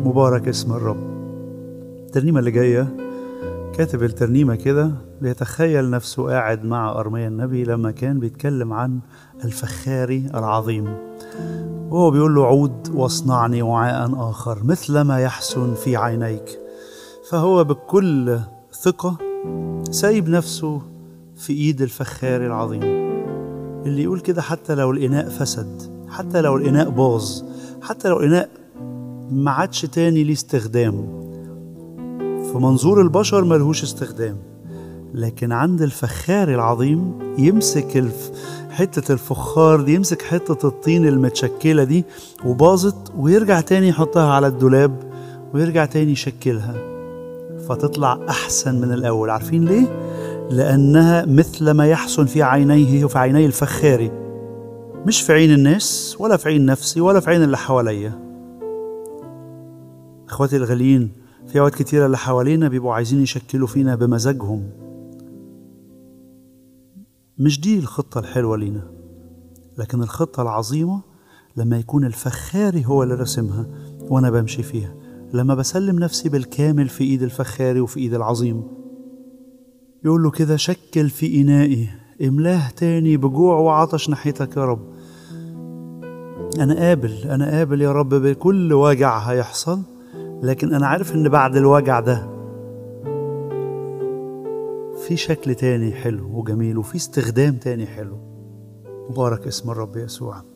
مبارك اسم الرب الترنيمة اللي جاية كاتب الترنيمة كده بيتخيل نفسه قاعد مع أرميا النبي لما كان بيتكلم عن الفخاري العظيم وهو بيقول له عود واصنعني وعاء آخر مثل ما يحسن في عينيك فهو بكل ثقة سايب نفسه في إيد الفخاري العظيم اللي يقول كده حتى لو الإناء فسد حتى لو الإناء باظ حتى لو الإناء ما عادش تاني ليه استخدام في منظور البشر ملهوش استخدام لكن عند الفخار العظيم يمسك الف... حتة الفخار دي يمسك حتة الطين المتشكلة دي وباظت ويرجع تاني يحطها على الدولاب ويرجع تاني يشكلها فتطلع أحسن من الأول عارفين ليه؟ لأنها مثل ما يحسن في عينيه وفي عيني الفخاري مش في عين الناس ولا في عين نفسي ولا في عين اللي حواليا اخواتي الغاليين في اوقات كتيرة اللي حوالينا بيبقوا عايزين يشكلوا فينا بمزاجهم مش دي الخطة الحلوة لينا لكن الخطة العظيمة لما يكون الفخاري هو اللي رسمها وأنا بمشي فيها لما بسلم نفسي بالكامل في إيد الفخاري وفي إيد العظيم يقول له كده شكل في إنائي املاه تاني بجوع وعطش ناحيتك يا رب أنا قابل أنا قابل يا رب بكل وجع هيحصل لكن أنا عارف إن بعد الوجع ده في شكل تاني حلو وجميل وفي استخدام تاني حلو مبارك اسم الرب يسوع